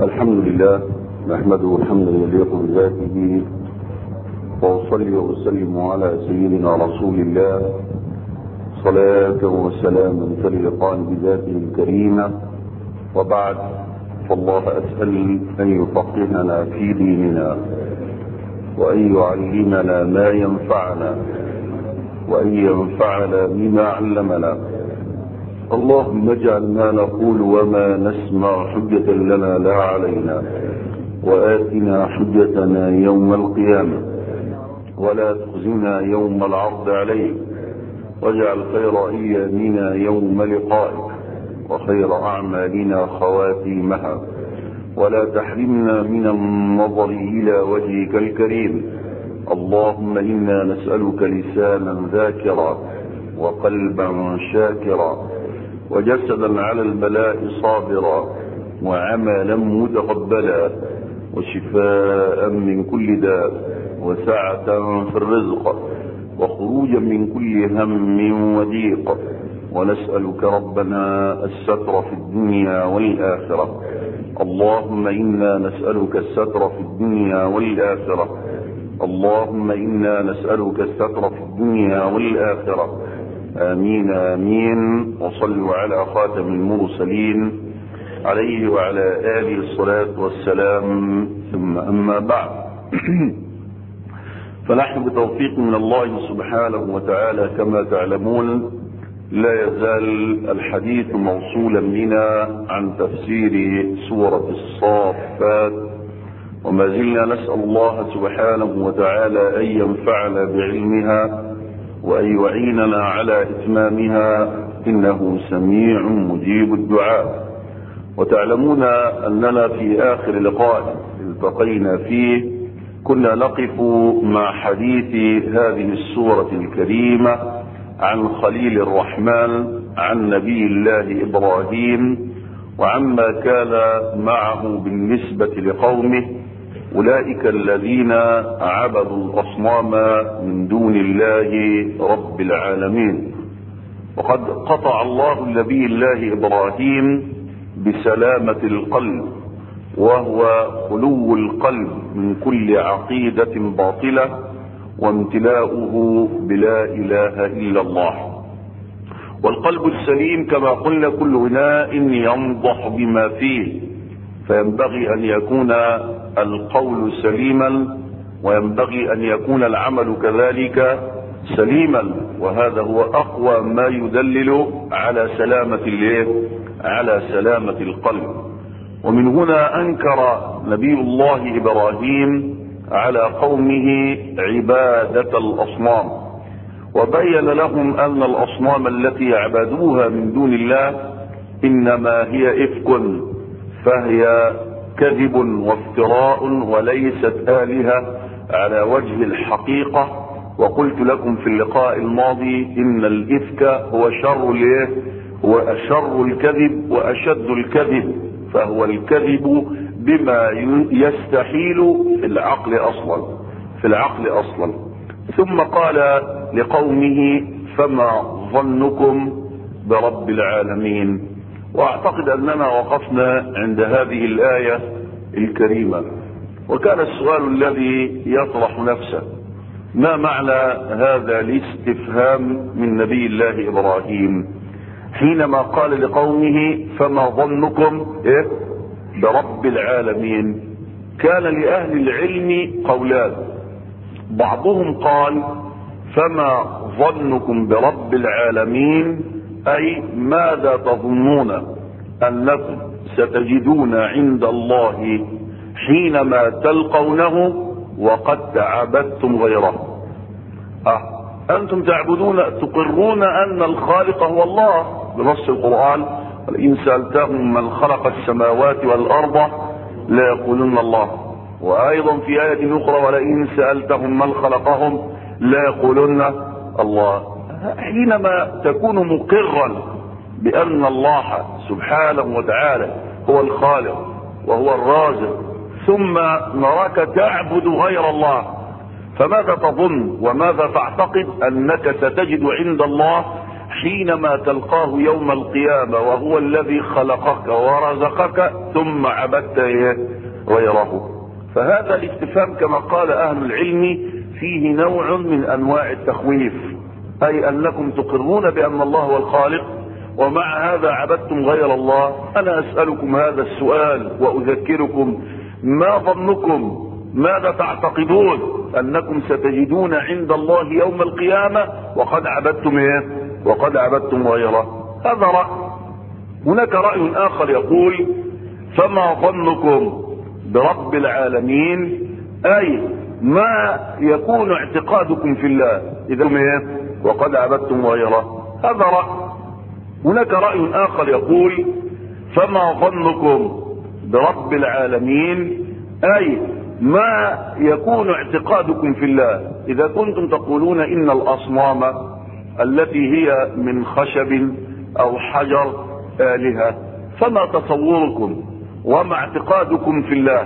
الحمد لله نحمده حمدا يليق بذاته واصلي واسلم على سيدنا رسول الله صلاة وسلاما تليقان بذاته الكريمة وبعد فالله أسأل أن يفقهنا في ديننا وأن يعلمنا ما ينفعنا وأن ينفعنا بما علمنا اللهم اجعل ما نقول وما نسمع حجة لنا لا علينا وآتنا حجتنا يوم القيامة ولا تخزنا يوم العرض عليك واجعل خير أيامنا يوم لقائك وخير أعمالنا خواتيمها ولا تحرمنا من النظر إلى وجهك الكريم اللهم إنا نسألك لسانا ذاكرا وقلبا شاكرا وجسدا على البلاء صابرا وعملا متقبلا وشفاء من كل داء وسعة في الرزق وخروجا من كل هم وضيق ونسألك ربنا الستر في الدنيا والآخرة اللهم إنا نسألك الستر في الدنيا والآخرة اللهم إنا نسألك الستر في الدنيا والآخرة آمين آمين وصلوا على خاتم المرسلين عليه وعلى آله الصلاة والسلام ثم أما بعد فنحن بتوفيق من الله سبحانه وتعالى كما تعلمون لا يزال الحديث موصولا بنا عن تفسير سورة الصافات وما زلنا نسأل الله سبحانه وتعالى أن ينفعنا بعلمها وأن يعيننا على إتمامها إنه سميع مجيب الدعاء وتعلمون أننا في آخر لقاء التقينا فيه كنا نقف مع حديث هذه السورة الكريمة عن خليل الرحمن عن نبي الله إبراهيم وعما كان معه بالنسبة لقومه أولئك الذين عبدوا الأصنام من دون الله رب العالمين وقد قطع الله نبي الله إبراهيم بسلامة القلب وهو خلو القلب من كل عقيدة باطلة وامتلاؤه بلا إله إلا الله والقلب السليم كما قلنا كل إناء ينضح بما فيه فينبغي أن يكون القول سليما وينبغي أن يكون العمل كذلك سليما وهذا هو أقوى ما يدلل على سلامة الايه على سلامة القلب ومن هنا أنكر نبي الله إبراهيم على قومه عبادة الأصنام وبين لهم أن الأصنام التي يعبدوها من دون الله إنما هي إفك فهي كذب وافتراء وليست آلهة على وجه الحقيقة وقلت لكم في اللقاء الماضي إن الإفك هو شر الايه هو أشر الكذب وأشد الكذب فهو الكذب بما يستحيل في العقل أصلا في العقل أصلا ثم قال لقومه فما ظنكم برب العالمين واعتقد اننا وقفنا عند هذه الايه الكريمه وكان السؤال الذي يطرح نفسه ما معنى هذا الاستفهام من نبي الله ابراهيم حينما قال لقومه فما ظنكم إيه؟ برب العالمين كان لاهل العلم قولان بعضهم قال فما ظنكم برب العالمين اي ماذا تظنون انكم ستجدون عند الله حينما تلقونه وقد تعبدتم غيره أه. انتم تعبدون تقرون ان الخالق هو الله بنص القرآن ولئن سألتهم من خلق السماوات والارض لا يقولون الله وايضا في آية اخرى ولئن سألتهم من خلقهم لا يقولون الله حينما تكون مقرا بان الله سبحانه وتعالى هو الخالق وهو الرازق ثم نراك تعبد غير الله فماذا تظن وماذا تعتقد انك ستجد عند الله حينما تلقاه يوم القيامة وهو الذي خلقك ورزقك ثم عبدت غيره فهذا الاستفهام كما قال أهل العلم فيه نوع من أنواع التخويف أي أنكم تقرون بأن الله هو الخالق ومع هذا عبدتم غير الله أنا أسألكم هذا السؤال وأذكركم ما ظنكم ماذا تعتقدون أنكم ستجدون عند الله يوم القيامة وقد عبدتم إيه وقد عبدتم غيره هذا رأي هناك رأي آخر يقول فما ظنكم برب العالمين أي ما يكون اعتقادكم في الله إذا إيه وقد عبدتم غيره هذا رأي هناك رأي آخر يقول فما ظنكم برب العالمين أي ما يكون اعتقادكم في الله إذا كنتم تقولون إن الأصنام التي هي من خشب أو حجر آلهة فما تصوركم وما اعتقادكم في الله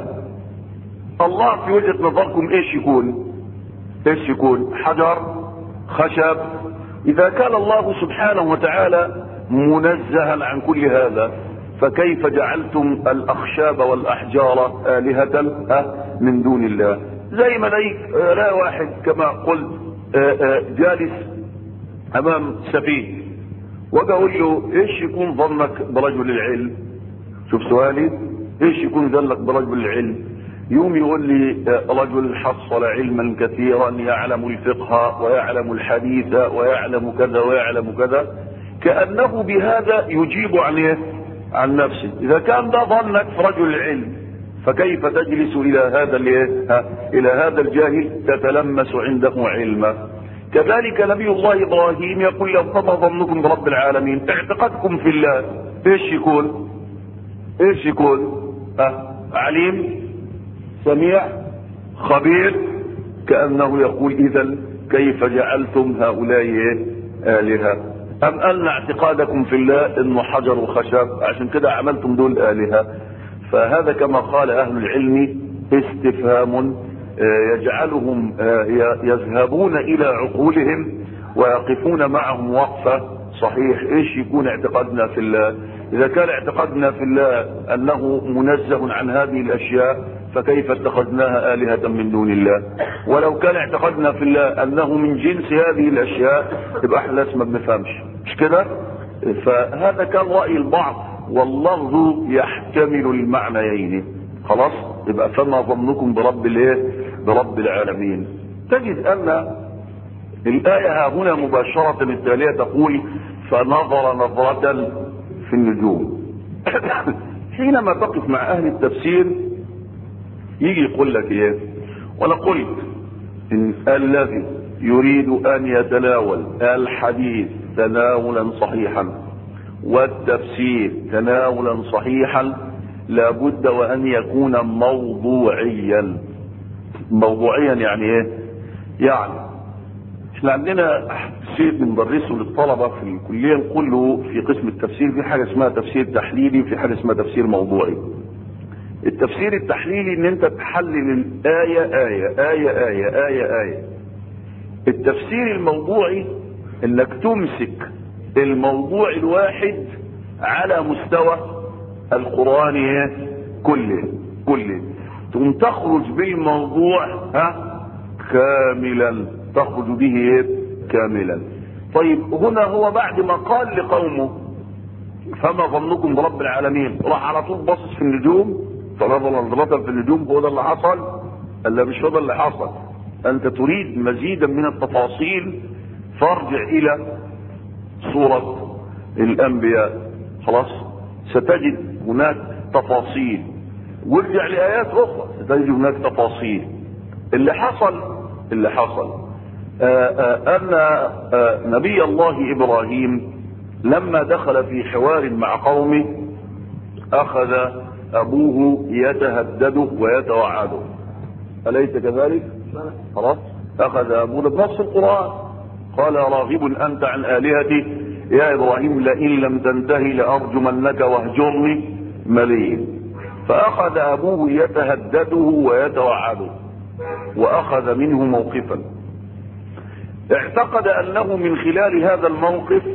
الله في وجهة نظركم ايش يكون ايش يكون حجر خشب اذا كان الله سبحانه وتعالى منزها عن كل هذا فكيف جعلتم الاخشاب والاحجار الهة من دون الله زي ما لا واحد كما قلت جالس امام سفيه واجي اقول له ايش يكون ظنك برجل العلم شوف سؤالي ايش يكون ظنك برجل العلم يوم يقول لي رجل حصل علما كثيرا يعلم الفقه ويعلم الحديث ويعلم كذا ويعلم كذا كأنه بهذا يجيب عن ايه عن نفسه اذا كان ده ظنك في رجل العلم فكيف تجلس الى هذا الى هذا الجاهل تتلمس عنده علما كذلك نبي الله ابراهيم يقول له فما ظنكم برب العالمين اعتقادكم في الله ايش يكون ايش يكون أه؟ عليم سميع خبير كأنه يقول اذا كيف جعلتم هؤلاء آلهة أم أن اعتقادكم في الله انه حجر وخشب عشان كده عملتم دول آلهة فهذا كما قال أهل العلم استفهام يجعلهم يذهبون إلى عقولهم ويقفون معهم وقفة صحيح ايش يكون اعتقادنا في الله اذا كان اعتقادنا في الله انه منزه عن هذه الاشياء فكيف اتخذناها آلهة من دون الله ولو كان اعتقادنا في الله انه من جنس هذه الاشياء يبقى احنا لسه ما بنفهمش مش كده فهذا كان رأي البعض واللفظ يحتمل المعنيين خلاص يبقى فما ظنكم برب الايه برب العالمين تجد ان الآية هنا مباشرة التالية تقول فنظر نظرة في النجوم حينما تقف مع أهل التفسير يجي يقول لك ايه وانا قلت ان الذي يريد ان يتناول الحديث تناولا صحيحا والتفسير تناولا صحيحا لابد وان يكون موضوعيا موضوعيا يعني ايه يعني احنا عندنا شيء بندرسه للطلبة في الكلية نقول له في قسم التفسير في حاجة اسمها تفسير تحليلي في حاجة اسمها تفسير موضوعي التفسير التحليلي ان انت تحلل الآية آية آية آية آية آية التفسير الموضوعي انك تمسك الموضوع الواحد على مستوى القرآن كله كله تقوم تخرج بالموضوع ها كاملا تخرج به كاملا طيب هنا هو بعد ما قال لقومه فما ظنكم برب العالمين راح على طول باصص في النجوم فنظر نظرة في النجوم هو ده اللي حصل الا مش هو ده اللي حصل انت تريد مزيدا من التفاصيل فارجع الى سورة الانبياء خلاص ستجد هناك تفاصيل وارجع لآيات أخرى ستجد هناك تفاصيل اللي حصل اللي حصل آآ آآ أن آآ نبي الله إبراهيم لما دخل في حوار مع قومه أخذ أبوه يتهدده ويتوعده أليس كذلك؟ خلاص أخذ أبوه بنص القرآن قال راغب أنت عن آلهتي يا إبراهيم لئن لم تنتهي لأرجمنك واهجرني مليا فأخذ أبوه يتهدده ويتوعده وأخذ منه موقفا اعتقد أنه من خلال هذا الموقف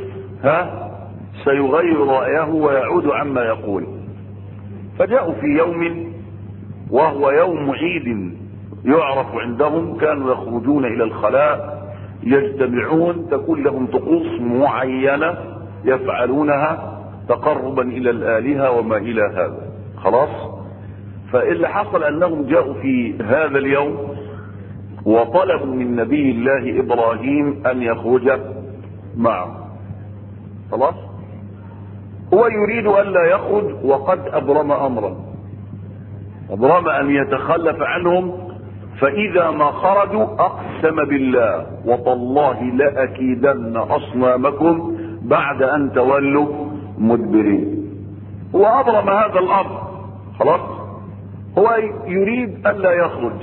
ها سيغير رأيه ويعود عما يقول فجاءوا في يوم وهو يوم عيد يعرف عندهم كانوا يخرجون الى الخلاء يجتمعون تكون لهم طقوس معينة يفعلونها تقربا الى الالهة وما الى هذا خلاص فاللي حصل انهم جاءوا في هذا اليوم وطلبوا من نبي الله ابراهيم ان يخرج معه خلاص هو يريد الا يخرج وقد ابرم امرا ابرم ان يتخلف عنهم فاذا ما خرجوا اقسم بالله وتالله لاكيدن اصنامكم بعد ان تولوا مدبرين هو ابرم هذا الامر خلاص هو يريد الا يخرج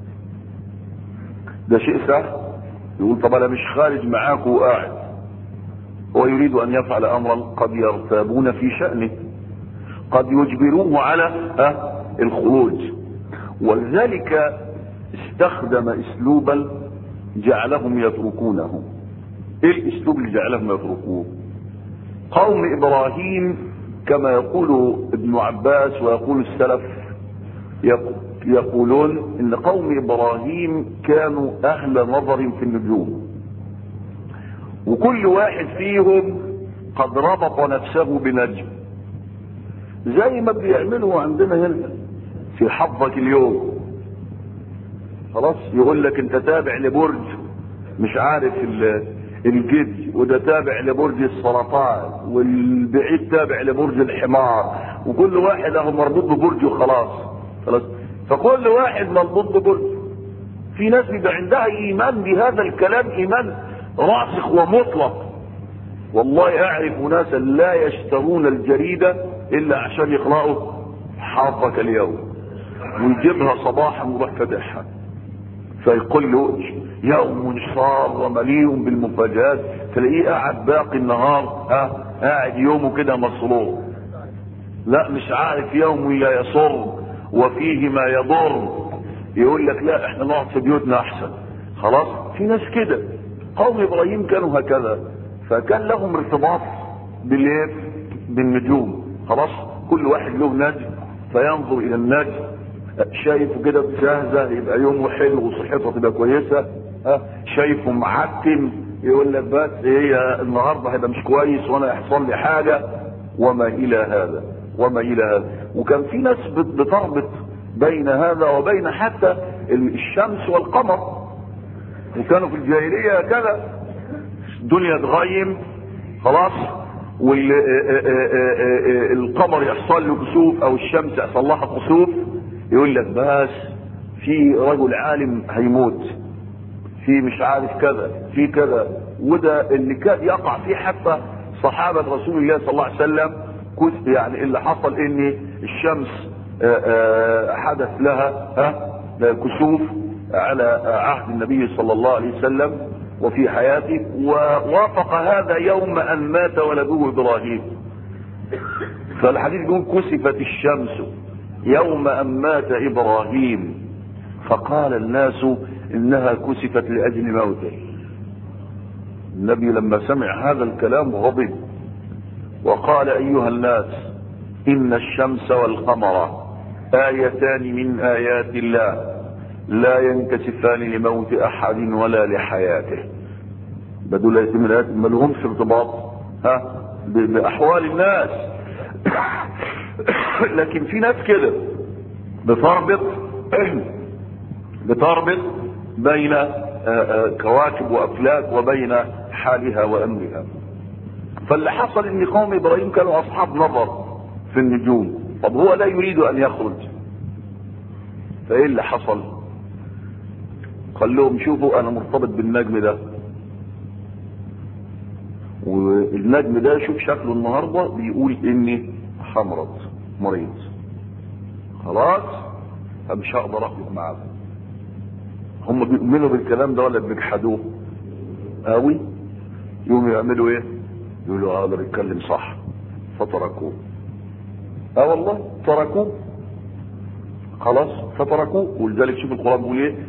ده شيء سهل يقول طب انا مش خارج معاكم وقاعد هو يريد ان يفعل امرا قد يرتابون في شأنه قد يجبروه على أه الخروج ولذلك استخدم اسلوبا جعلهم يتركونه ايه الاسلوب اللي جعلهم يتركوه قوم ابراهيم كما يقول ابن عباس ويقول السلف يقولون ان قوم ابراهيم كانوا اهل نظر في النجوم وكل واحد فيهم قد ربط نفسه بنجم زي ما بيعملوا عندنا هنا في حظك اليوم خلاص يقول لك انت تابع لبرج مش عارف الجد وده تابع لبرج السرطان والبعيد تابع لبرج الحمار وكل واحد اهو مربوط ببرج وخلاص خلاص فكل واحد مربوط ببرج في ناس بيبقى عندها ايمان بهذا الكلام ايمان راسخ ومطلق والله اعرف ناسا لا يشترون الجريدة الا عشان يقرأوا حظك اليوم ويجيبها صباحا ويروح فاتحها فيقول له يوم صار ومليء بالمفاجآت تلاقيه قاعد باقي النهار ها قاعد يومه كده مسرور لا مش عارف يوم لا يسر وفيه ما يضر يقول لك لا احنا نقعد في بيوتنا احسن خلاص في ناس كده قوم ابراهيم كانوا هكذا فكان لهم ارتباط بالايه بالنجوم خلاص كل واحد له نجم فينظر الى النجم شايفه كده جاهزة يبقى يومه حلو وصحته تبقى كويسة ها شايفه معتم يقول لك بس هي النهارده هيبقى مش كويس وانا يحصل لي حاجة وما الى هذا وما الى هذا وكان في ناس بتربط بين هذا وبين حتى الشمس والقمر وكانوا في الجاهلية كذا الدنيا تغيم خلاص والقمر يحصل له كسوف او الشمس يحصل لها كسوف يقول لك بس في رجل عالم هيموت في مش عارف كذا في كذا وده اللي كان يقع فيه حتى صحابة رسول الله صلى الله عليه وسلم يعني اللي حصل ان الشمس آآ آآ حدث لها ها كسوف على عهد النبي صلى الله عليه وسلم وفي حياته ووافق هذا يوم ان مات ولده ابراهيم فالحديث يقول كسفت الشمس يوم ان مات ابراهيم فقال الناس انها كسفت لاجل موته النبي لما سمع هذا الكلام غضب وقال ايها الناس ان الشمس والقمر ايتان من ايات الله لا ينكسفان لموت احد ولا لحياته بدول ايتين من ايات ما لهمش ارتباط ها باحوال الناس لكن في ناس كده بتربط بتربط بين كواكب وافلاك وبين حالها وامرها فاللي حصل ان قوم ابراهيم كانوا اصحاب نظر في النجوم طب هو لا يريد ان يخرج فايه اللي حصل قال لهم شوفوا انا مرتبط بالنجم ده والنجم ده شوف شكله النهارده بيقول اني حمرض مريض خلاص فمش هقدر اخرج معاكم هم بيؤمنوا بالكلام ده ولا بيجحدوه قوي يقوموا يعملوا ايه يقولوا اه ده بيتكلم صح فتركوه اه والله تركوه خلاص فتركوه ولذلك شوف القران بيقول ايه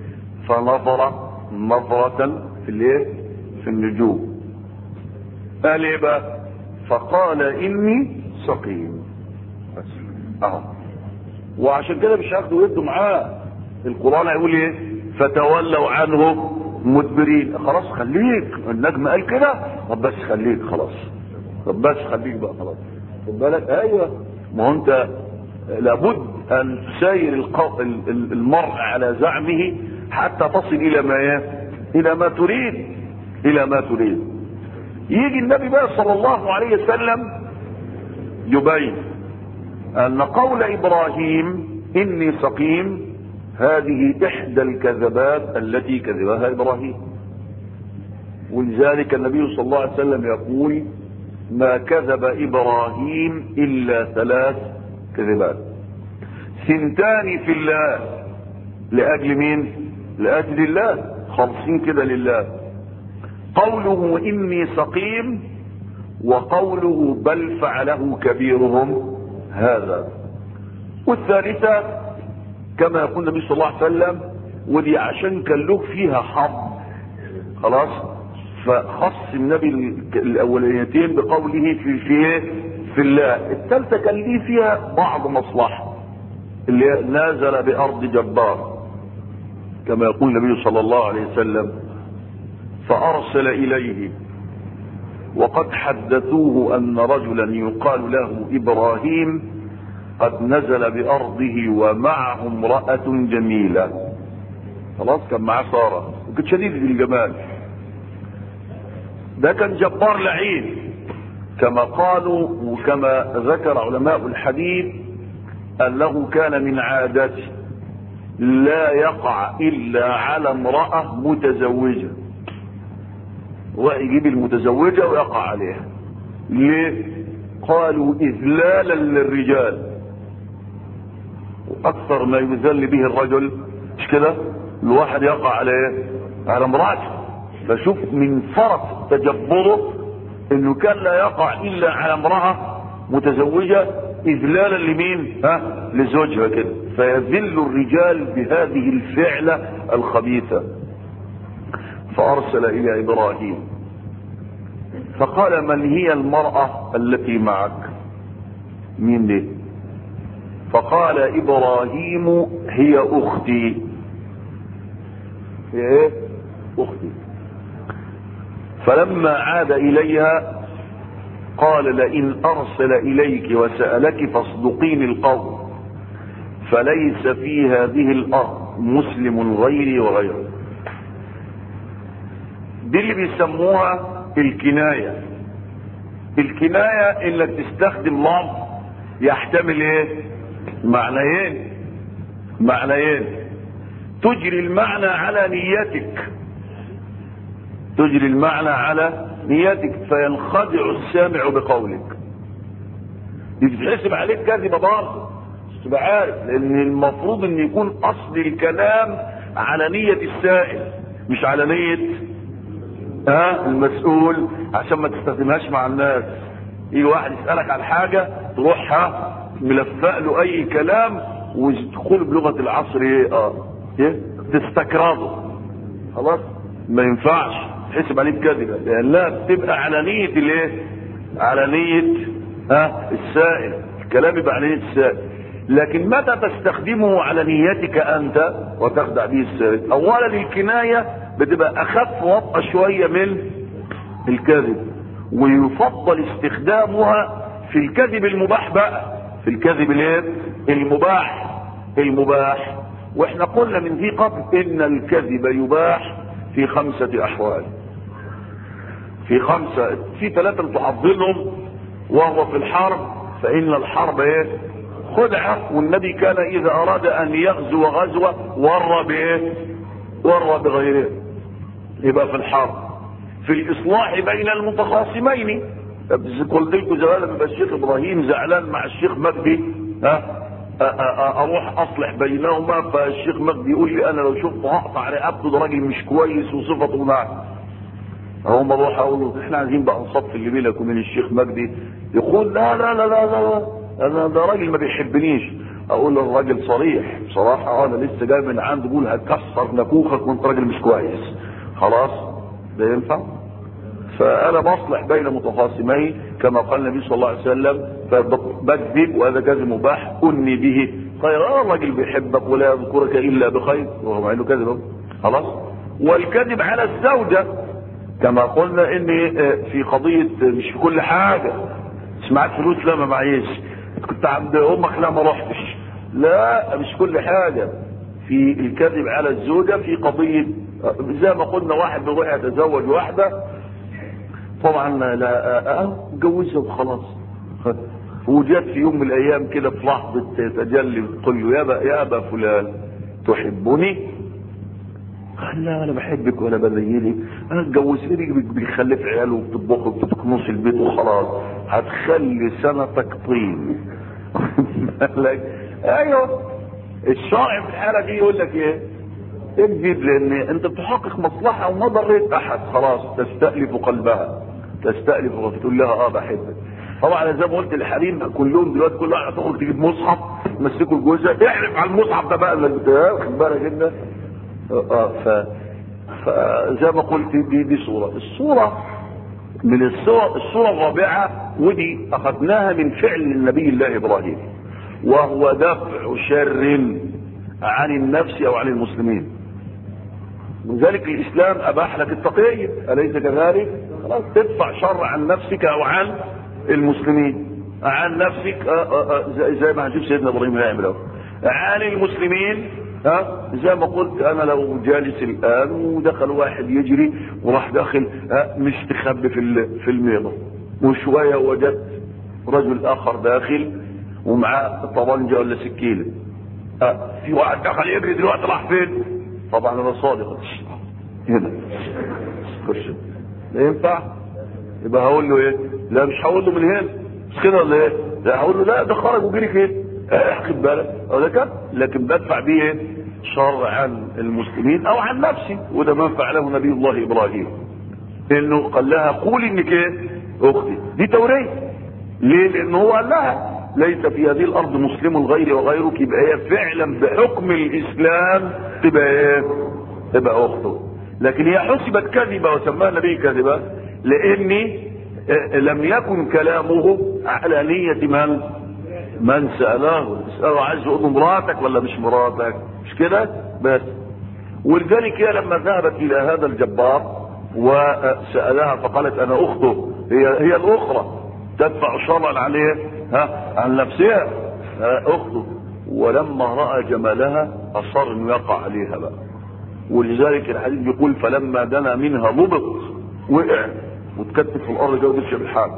فنظر نظرة في الايه في النجوم قال ايه بقى فقال اني سقيم بس اهو وعشان كده مش هياخدوا يدوا معاه القران هيقول ايه فتولوا عنه مدبرين خلاص خليك النجم قال كده طب بس خليك خلاص طب بس خليك بقى خلاص خد بالك ايوه ما هو انت لابد ان تساير القو... المرء على زعمه حتى تصل الى ما ي... الى ما تريد الى ما تريد يجي النبي بقى صلى الله عليه وسلم يبين ان قول ابراهيم اني سقيم هذه احدى الكذبات التي كذبها ابراهيم ولذلك النبي صلى الله عليه وسلم يقول ما كذب ابراهيم الا ثلاث كذبات سنتان في الله لاجل مين لاجل الله خالصين كده لله قوله اني سقيم وقوله بل فعله كبيرهم هذا والثالثة كما يقول النبي صلى الله عليه وسلم ودي عشان كان له فيها حظ خلاص فخص النبي الاولانيتين بقوله في في في الله الثالثه كان ليه فيها بعض مصلحه اللي نازل بارض جبار كما يقول النبي صلى الله عليه وسلم فارسل اليه وقد حدثوه ان رجلا يقال له ابراهيم قد نزل بارضه ومعه امراه جميله خلاص كان معاه ساره وكانت شديده الجمال ده كان جبار لعين كما قالوا وكما ذكر علماء الحديث انه كان من عادته لا يقع الا على امراه متزوجه ويجيب المتزوجه ويقع عليها ليه قالوا اذلالا للرجال واكثر ما يذل به الرجل مش كده الواحد يقع على ايه على امراته فشوف من فرط تجبره انه كان لا يقع الا على امرأة متزوجة اذلالا لمين ها لزوجها كده فيذل الرجال بهذه الفعلة الخبيثة فارسل الى ابراهيم فقال من هي المرأة التي معك مين دي فقال ابراهيم هي اختي هي ايه اختي فلما عاد اليها قال لئن ارسل اليك وسالك فاصدقيني القول فليس في هذه الارض مسلم غيري وغيره دي اللي بيسموها الكناية الكناية انك تستخدم لفظ يحتمل ايه معنيين معنيين تجري المعنى على نيتك تجري المعنى على نيتك فينخدع السامع بقولك يتحسب عليك كذبه برضه تبقى عارف لان المفروض ان يكون اصل الكلام على نية السائل مش على نية ها المسؤول عشان ما تستخدمهاش مع الناس يجي واحد يسألك عن حاجة تروح ها ملفق له اي كلام وتدخل بلغة العصر ايه اه ايه تستكرهه خلاص ما ينفعش تحسب عليك كذبة لان لا بتبقى على نية الايه على نية ها السائل الكلام يبقى على نية السائل لكن متى تستخدمه على نيتك انت وتخدع به السائل اولا الكناية بتبقى اخف وطأة شوية من الكذب ويفضل استخدامها في الكذب المباح بقى في الكذب الايه المباح المباح واحنا قلنا من ذي قبل ان الكذب يباح في خمسة احوال في خمسة في ثلاثة تحضرهم وهو في الحرب فان الحرب ايه خدعة والنبي كان اذا اراد ان يغزو غزوة ور بايه ور بغيره يبقى في الحرب في الاصلاح بين المتخاصمين قلت لكم زمان لما الشيخ ابراهيم زعلان مع الشيخ مجدي ها اروح اصلح بينهما فالشيخ مجدي يقول لي انا لو شفته هقطع رقبته ده راجل مش كويس وصفته معه اهو ما اروح اقول له احنا عايزين بقى نصف اللي بينك وبين الشيخ مجدي يقول لا لا لا لا لا انا ده راجل ما بيحبنيش اقول له الراجل صريح بصراحه انا لسه جاي من عنده بقول هكسر نافوخك وانت راجل مش كويس خلاص ده ينفع فانا بصلح بين متخاصمين كما قال النبي صلى الله عليه وسلم فبكذب وهذا كذب مباح اني به خير اه الراجل بيحبك ولا يذكرك الا بخير وهو مع انه كذب خلاص والكذب على الزوجه كما قلنا ان في قضيه مش في كل حاجه مش معاك فلوس لا ما معيش كنت عند امك لا ما رحتش لا مش كل حاجه في الكذب على الزوجه في قضيه زي ما قلنا واحد بيروح يتزوج واحده طبعا لا اتجوزها وخلاص وجات في يوم من الايام كده في لحظه تجلي تقول له يا يا ابا فلان تحبني؟ قال لا انا بحبك وانا بذيلك انا اتجوزتني بيخلف عياله وبتطبخ وبتكنس البيت وخلاص هتخلي سنتك طين ايوه الشرع في الحاله دي يقول لك ايه؟ اكذب لان انت بتحقق مصلحه وما ضريت احد خلاص تستالف قلبها تستالف فتقول لها اه بحبك طبعا زي ما قلت الحريم كلهم دلوقتي كل واحد تخرج تجيب مصحف تمسكه لجوزها احلف على المصحف ده بقى اللي واخد بالك انت اه ف فزي ما قلت دي دي صوره الصوره من الصور الصوره الرابعه ودي اخذناها من فعل النبي الله ابراهيم وهو دفع شر عن النفس او عن المسلمين لذلك الاسلام اباح لك التقيه اليس كذلك خلاص تدفع شر عن نفسك او عن المسلمين عن نفسك آآ آآ زي ما هنشوف سيدنا ابراهيم يعمل اهو عن المسلمين ها زي ما قلت انا لو جالس الان ودخل واحد يجري وراح داخل مستخبي في في الميضه وشويه وجدت رجل اخر داخل ومعاه طبنجه ولا سكينه أه في واحد دخل يجري دلوقتي راح فين؟ طبعا انا صادق هنا خش لا ينفع يبقى هقول له ايه؟ لا مش هقول له من هنا مش كده ولا ايه؟ لا هقول له لا ده خرج وجري فين؟ خد بالك او ده كده لكن بدفع بيه ايه؟ شر عن المسلمين او عن نفسي وده ما فعله نبي الله ابراهيم انه قال لها قولي انك ايه؟ اختي دي توريه ليه؟ لانه هو قال لها ليس في هذه الارض مسلم غيري وغيرك يبقى هي فعلا بحكم الاسلام تبقى ايه؟ تبقى اخته لكن هي حسبت كذبه وسماها النبي كذبه لاني لم يكن كلامه على نية من من سأله اسأله عايز يقول مراتك ولا مش مراتك مش كده بس ولذلك هي لما ذهبت الى هذا الجبار وسألها فقالت انا اخته هي هي الاخرى تدفع شرا عليه ها عن نفسها اخته ولما راى جمالها اصر انه يقع عليها بقى ولذلك الحديث بيقول فلما دنا منها ضبط وقع وتكتف في الارض جوه تشرب الحال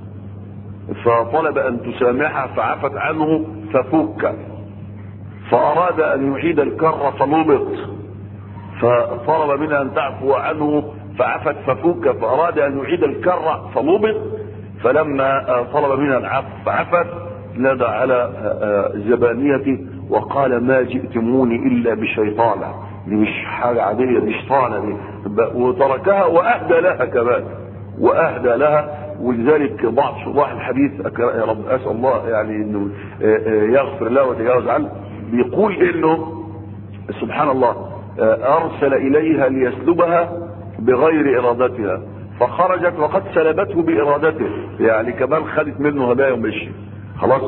فطلب ان تسامحها فعفت عنه ففك فاراد ان يعيد الكر فنبط فطلب منها ان تعفو عنه فعفت ففك فاراد ان يعيد الكر فنبط فلما طلب منها العفو فعفت نادى على زبانيته وقال ما جئتموني الا بشيطانه دي مش حاجه عاديه دي شيطانه دي وتركها واهدى لها كمان واهدى لها ولذلك بعض شراح الحديث يا رب اسال الله يعني انه يغفر له ويتجاوز عنه بيقول انه سبحان الله ارسل اليها ليسلبها بغير ارادتها فخرجت وقد سلبته بارادته يعني كمان خدت منه هدايا ومشي خلاص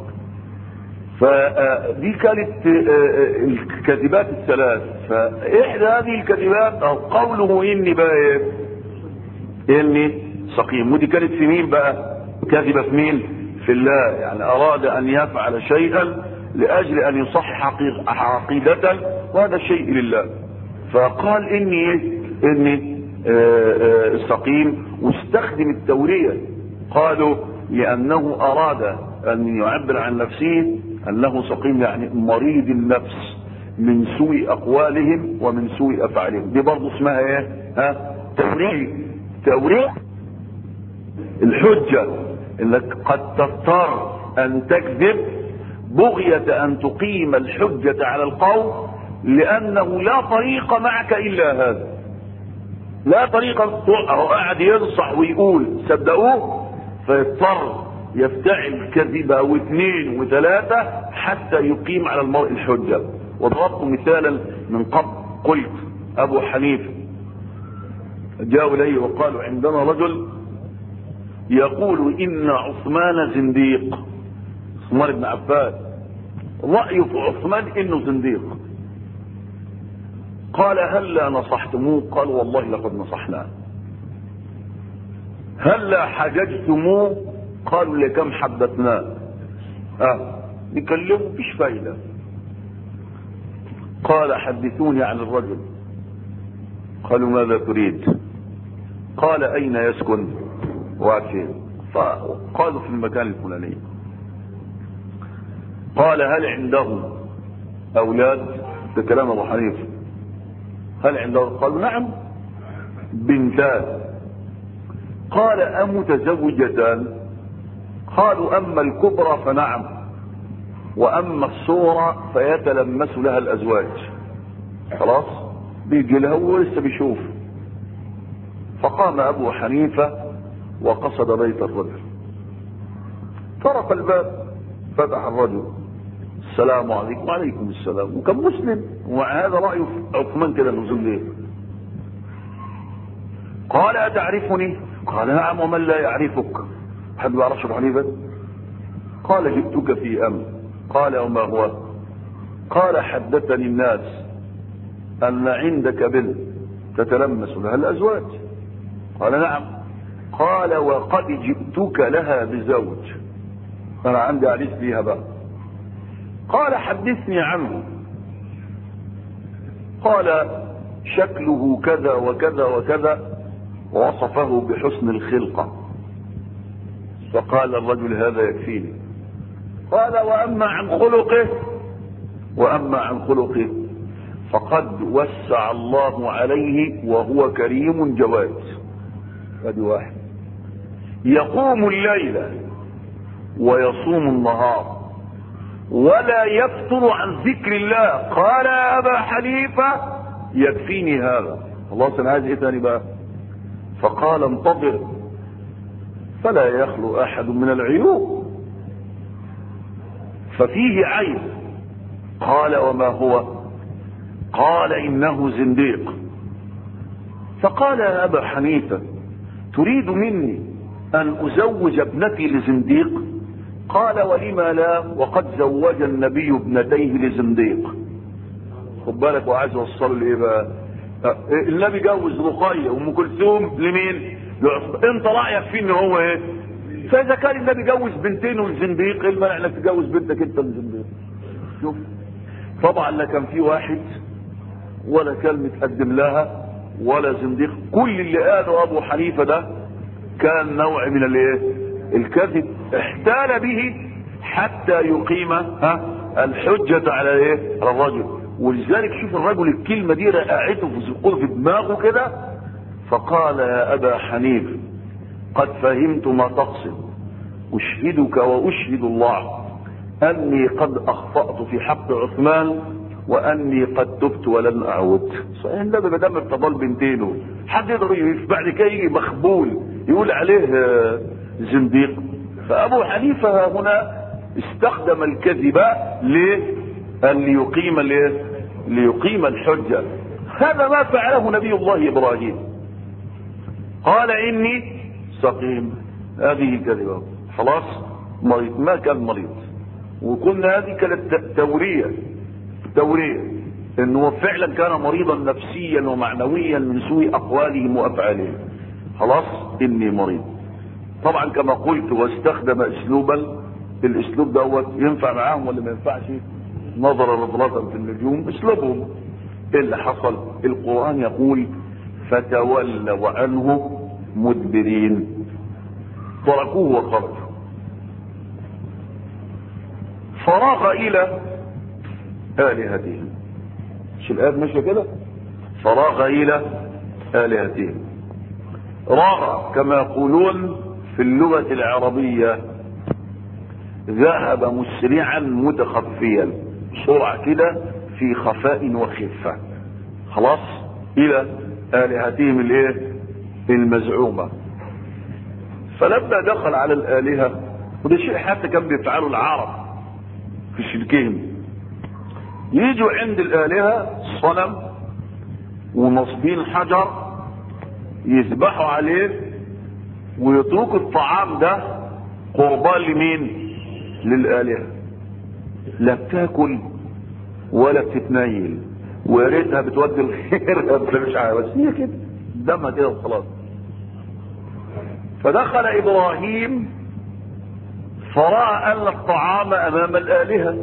فدي كانت الكذبات الثلاث فاحدى هذه الكذبات او قوله اني بقى ايه اني سقيم ودي كانت في مين بقى كذبه في مين في الله يعني اراد ان يفعل شيئا لاجل ان يصحح عقيدة وهذا الشيء لله فقال اني ايه اني سقيم واستخدم التورية قالوا لانه اراد ان يعبر عن نفسه انه سقيم يعني مريض النفس من سوء اقوالهم ومن سوء افعالهم دي برضه اسمها ايه ها توريه توريه الحجة انك قد تضطر ان تكذب بغية ان تقيم الحجة على القوم لانه لا طريق معك الا هذا لا طريق هو قاعد ينصح ويقول صدقوه فيضطر يفتعل كذبة واثنين وثلاثة حتى يقيم على المرء الحجة وضربت مثالا من قبل قلت ابو حنيفه جاءوا اليه وقالوا عندنا رجل يقول إن عثمان زنديق عثمان بن عفان رأيه في عثمان إنه زنديق قال هلا نصحتموه قال والله لقد نصحناه هلا حججتموه قالوا لكم حدثناه اه نكلمه مفيش فايده قال حدثوني عن الرجل قالوا ماذا تريد قال اين يسكن وفين فقالوا في المكان الفلاني قال هل عنده اولاد ده كلام ابو حنيفه هل عنده قالوا نعم بنتان قال أمتزوجتان قالوا أما الكبرى فنعم وأما الصورة فيتلمس لها الأزواج خلاص بيجي لها ولسه بيشوف فقام أبو حنيفة وقصد بيت الرجل طرق الباب فتح الرجل السلام عليكم وعليكم السلام وكان مسلم وهذا رأيه عثمان كده نزول ليه قال أتعرفني قال نعم ومن لا يعرفك حد ما يعرفش ابو حنيفه قال جئتك في امر قال وما هو قال حدثني الناس ان عندك بنت تتلمس لها الازواج قال نعم قال وقد جئتك لها بزوج انا عندي عريس فيها بقى قال حدثني عنه قال شكله كذا وكذا وكذا ووصفه بحسن الخلقة فقال الرجل هذا يكفيني قال وأما عن خلقه وأما عن خلقه فقد وسع الله عليه وهو كريم جواد ادي واحد يقوم الليل ويصوم النهار ولا يفتر عن ذكر الله قال يا ابا حنيفه يكفيني هذا الله انا عايز ايه تاني بقى فقال انتظر فلا يخلو احد من العيوب ففيه عيب قال وما هو قال انه زنديق فقال يا ابا حنيفه تريد مني ان ازوج ابنتي لزنديق قال ولما لا وقد زوج النبي ابنتيه لزنديق خد بالك وعايز اوصل لايه بقى النبي جوز رقية وام كلثوم لمين؟ انت رايك فيه ان هو ايه؟ فاذا كان النبي جوز بنتين والزنديق ايه المانع انك تجوز بنتك انت الزنديق؟ شوف طبعا لا كان في واحد ولا كان متقدم لها ولا زنديق كل اللي قاله ابو حنيفه ده كان نوع من الايه؟ الكذب احتال به حتى يقيم ها الحجة على ايه؟ على الرجل ولذلك شوف الرجل الكلمة دي رقعته في في دماغه كده فقال يا أبا حنيف قد فهمت ما تقصد أشهدك وأشهد الله أني قد أخطأت في حق عثمان وأني قد تبت ولن أعود صحيح النبي ما دام ارتضى بنتينه حد يقدر بعد كده يجي مخبول يقول عليه زنديق فأبو حنيفة هنا استخدم الكذب ليه؟ أن ليقيم الايه؟ ليقيم الحجة هذا ما فعله نبي الله إبراهيم قال إني سقيم هذه كذبة خلاص مريض ما كان مريض وقلنا هذه كانت تورية تورية انه فعلا كان مريضا نفسيا ومعنويا من سوء اقوالهم وافعالهم خلاص اني مريض طبعا كما قلت واستخدم اسلوبا الاسلوب دوت ينفع معاهم ولا ما ينفعش نظرا نظرة في النجوم اسلوبهم ايه اللي حصل القرآن يقول فتولوا عنه مدبرين تركوه وخرجوا فراغ الى الهتهم مش الآيات ماشية كده فراغ الى الهتهم راغ كما يقولون في اللغة العربية ذهب مسرعا متخفيا بسرعة كده في خفاء وخفة خلاص الى الهتهم الايه المزعومة فلما دخل على الالهة وده شيء حتى كان بيفعله العرب في شركهم يجوا عند الالهة صنم ونصبين حجر يذبحوا عليه ويترك الطعام ده قربان لمين للآلهة لا بتاكل ولا بتتنيل ويا ريتها بتودي الخير بس مش عارف بس هي كده دمها كده وخلاص فدخل ابراهيم فراى ان الطعام امام الالهه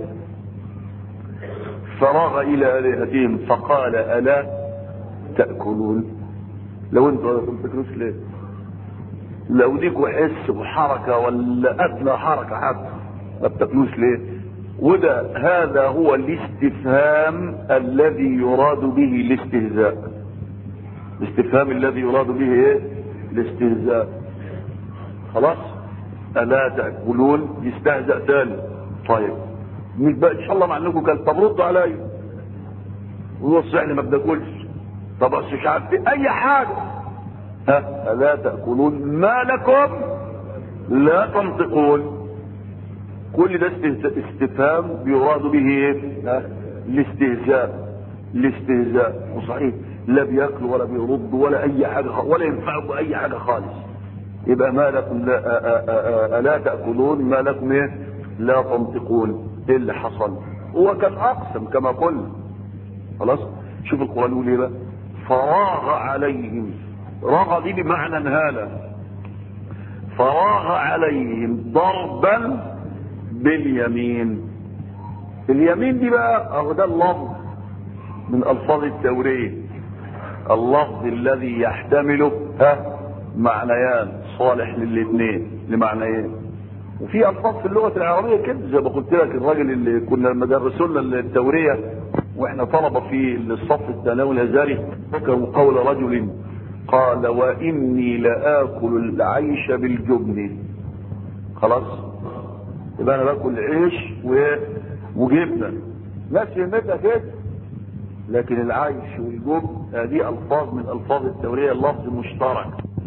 فراغ الى الهتهم فقال الا تاكلون لو انتوا ما بتاكلوش ليه لو ليكوا حس وحركه ولا ادنى حركه حتى ما بتاكلوش ليه وده هذا هو الاستفهام الذي يراد به الاستهزاء الاستفهام الذي يراد به ايه الاستهزاء خلاص الا تاكلون يستهزأ تاني طيب مش بقى ان شاء الله مع انكم كان طب ردوا عليا ونص احنا ما بناكلش طب بس مش عارف إيه؟ اي حاجه ها الا تاكلون ما لكم لا تنطقون كل ده استفهام بيراد به ايه الاستهزاء الاستهزاء وصحيح لا بياكلوا ولا بيردوا ولا اي حاجه ولا ينفعوا باي حاجه خالص يبقى ما لكم لا الا تاكلون ما لكم ايه لا تنطقون ايه اللي حصل هو كان اقسم كما قلنا خلاص شوف القران يقول ايه بقى فراغ عليهم راغ دي بمعنى انهاله فراغ عليهم ضربا باليمين اليمين دي بقى اهو ده اللفظ من الفاظ التوريه اللفظ الذي يحتمله ها معنيان صالح للاثنين لمعنيين وفي الفاظ في اللغه العربيه كده زي ما قلت لك الراجل اللي كنا لما درسوا لنا التوريه واحنا طلبه في الصف الثانوي الازهري ذكروا قول رجل قال واني لاكل العيش بالجبن خلاص يبقى انا باكل عيش و... وجبنه ناس فهمتها كده لكن العيش والجبن هذه الفاظ من الفاظ التوريه اللفظ مشترك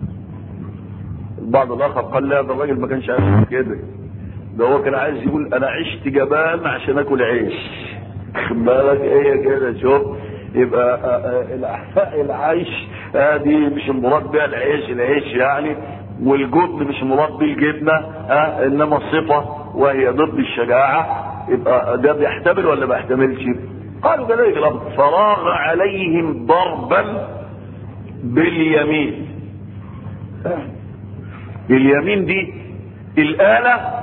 البعض الاخر قال لا ده الراجل ما كانش عايز كده ده هو كان عايز يقول انا عشت جبان عشان اكل عيش خد بالك ايه كده شوف يبقى الاحفاء العيش هذه مش المراد بها العيش العيش يعني والجبن مش مراد بيه الجبنه ها انما الصفه وهي ضد الشجاعه يبقى ده بيحتمل ولا ما يحتملش؟ قالوا كذلك الامر فراغ عليهم ضربا باليمين اليمين دي الآلة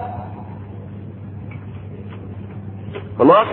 خلاص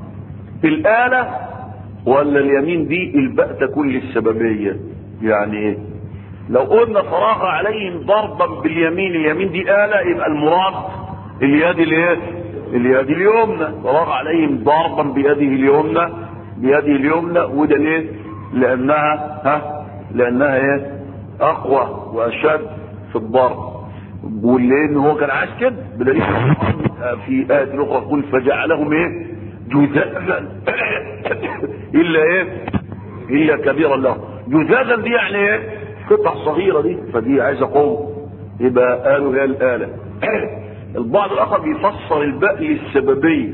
الآلة ولا اليمين دي الباء تكون للسببية يعني ايه لو قلنا فراغ عليهم ضربا باليمين اليمين دي آلة يبقى المراد اليد الايه اليد اليمنى فراغ عليهم ضربا بيده اليمنى بيده اليمنى وده ليه لانها ها لانها ايه اقوى واشد في الضرب ولان هو كان عايز كده بدليل في آية أخرى يقول فجعلهم ايه جذاذا الا ايه الا كبيرا له جذاذا دي يعني ايه قطع صغيرة دي فدي عايزة قوة يبقى قالوا هي الآلة البعض الآخر بيفسر الباء للسببية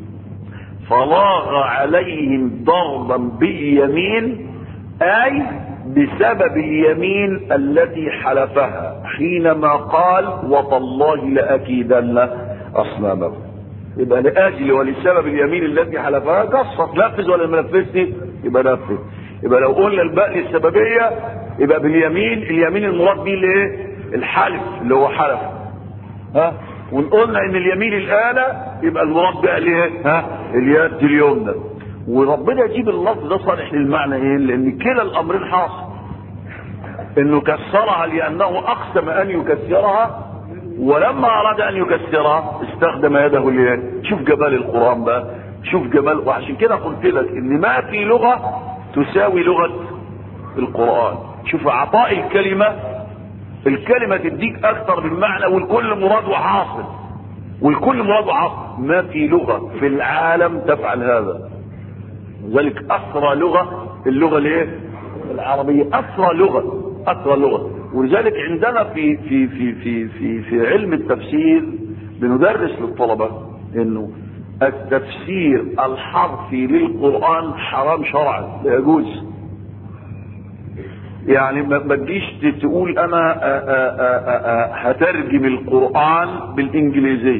فراغ عليهم ضربا باليمين أي بسبب اليمين التي حلفها حينما قال وتالله لأكيدن أصنامكم يبقى لأجل ولسبب اليمين التي حلفها قصت نفذ ولا ما نفذش يبقى نفذ يبقى لو قلنا الباء للسببية يبقى باليمين اليمين المراد به الايه الحلف اللي هو حلف ها ونقولنا ان اليمين الآلة يبقى المراد بها الايه ها اليد اليمنى وربنا يجيب اللفظ ده صالح للمعنى ايه لان كلا الامرين حاصل انه كسرها لانه اقسم ان يكسرها ولما اراد ان يكسرها استخدم يده ليه شوف جمال القران بقى شوف جمال وعشان كده قلت لك ان ما في لغه تساوي لغه القران شوف عطاء الكلمه الكلمه تديك اكثر من معنى والكل مراد وحاصل والكل مراد وحاصل ما في لغه في العالم تفعل هذا ذلك اسرى لغه اللغه الايه العربيه اسرى لغه اسرى لغه ولذلك عندنا في في في في في في علم التفسير بندرس للطلبه انه التفسير الحرفي للقران حرام شرعا لا يجوز يعني ما ما تجيش تقول انا آآ آآ آآ هترجم القرآن بالانجليزية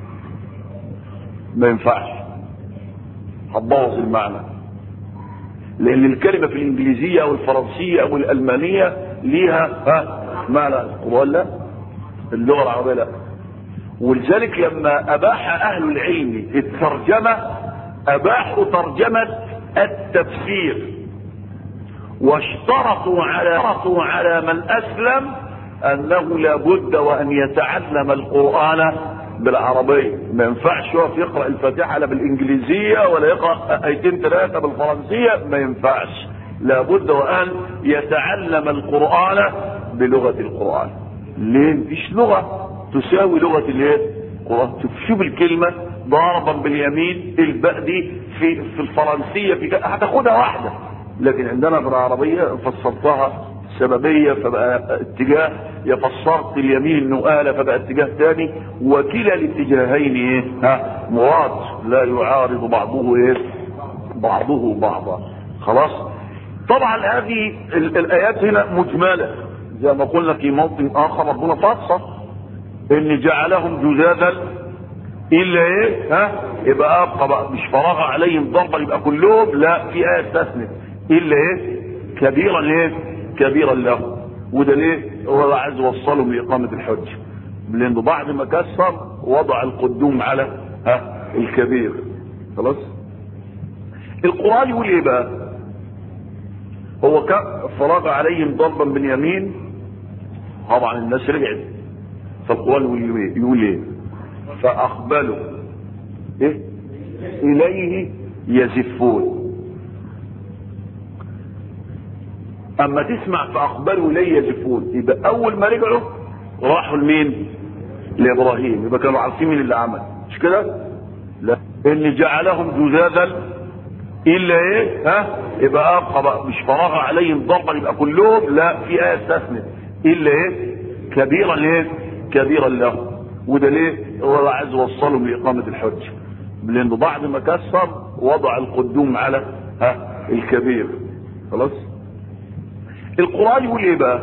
ما ينفعش هتبوظ المعنى لان الكلمة في الانجليزية او الفرنسية او الالمانية ليها ها معنى القرآن لا اللغة العربية لا ولذلك لما اباح اهل العلم الترجمة اباحوا ترجمة التفسير واشترطوا على اشترطوا على من اسلم انه لابد وان يتعلم القران بالعربيه ما ينفعش يقف يقرا الفاتحه لا بالانجليزيه ولا يقرا ايتين ثلاثه بالفرنسيه ما ينفعش لابد وان يتعلم القران بلغه القران ليه مفيش لغه تساوي لغه الايه القران شوف الكلمه ضاربا باليمين الباء دي في في الفرنسيه في هتاخدها واحده لكن عندنا في العربية فسرتها سببية فبقى اتجاه يا فسرت اليمين نقالة فبقى اتجاه ثاني وكلا الاتجاهين ايه ها مراد لا يعارض بعضه ايه بعضه بعضا خلاص طبعا هذه ال- الايات هنا مجملة زي ما قلنا في موطن اخر ربنا فصل ان جعلهم جذاذا الا ايه ها يبقى ابقى بقى مش فراغ عليهم ضربا يبقى كلهم لا في ايه استثنت الا ايه كبيرا ايه كبيرا له وده ليه هو عايز يوصلهم لاقامه الحج لانه بعد ما كسر وضع القدوم على ها الكبير خلاص القران يقول ايه بقى هو كان فراغ عليهم ضربا باليمين طبعا الناس رجعت فالقران يقول ايه يقول ايه فاقبلوا ايه اليه يزفون اما تسمع فاقبلوا اليه يزفون يبقى اول ما رجعوا راحوا لمين لابراهيم يبقى كانوا عارفين مين اللي عمل مش كده لا ان جعلهم جذاذا الا ايه ها يبقى ابقى بقى مش فراغ عليهم ضربا يبقى كلهم لا في ايه استثنت الا ايه كبيرا ايه كبيرا له وده ليه هو عايز يوصلهم لاقامه الحج لانه بعد ما كسر وضع القدوم على ها الكبير خلاص القران يقول ايه بقى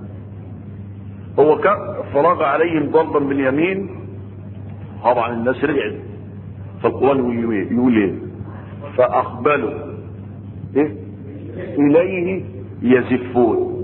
هو كان فراغ عليهم ضربا باليمين طبعا الناس رجعت فالقران يقول ايه يقول ايه فاقبلوا ايه اليه يزفون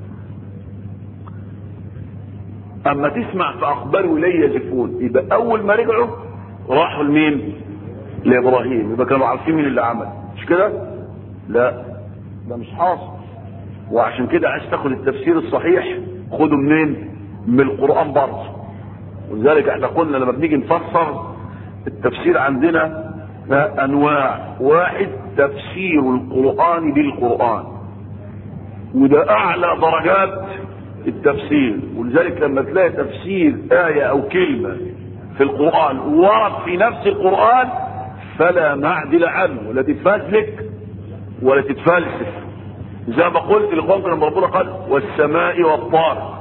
اما تسمع فاقبلوا اليه يزفون يبقى اول ما رجعوا راحوا لمين لابراهيم يبقى كانوا عارفين مين اللي عمل مش كده لا ده مش حاصل وعشان كده عايز تاخد التفسير الصحيح خده منين من القران برضه ولذلك احنا قلنا لما بنيجي نفسر التفسير عندنا انواع واحد تفسير القران بالقران وده اعلى درجات التفسير ولذلك لما تلاقي تفسير آية أو كلمة في القرآن ورد في نفس القرآن فلا معدل عنه لا تتفزلك ولا تتفلسف زي ما قلت لإخوانكم لما ربنا قال والسماء والطارق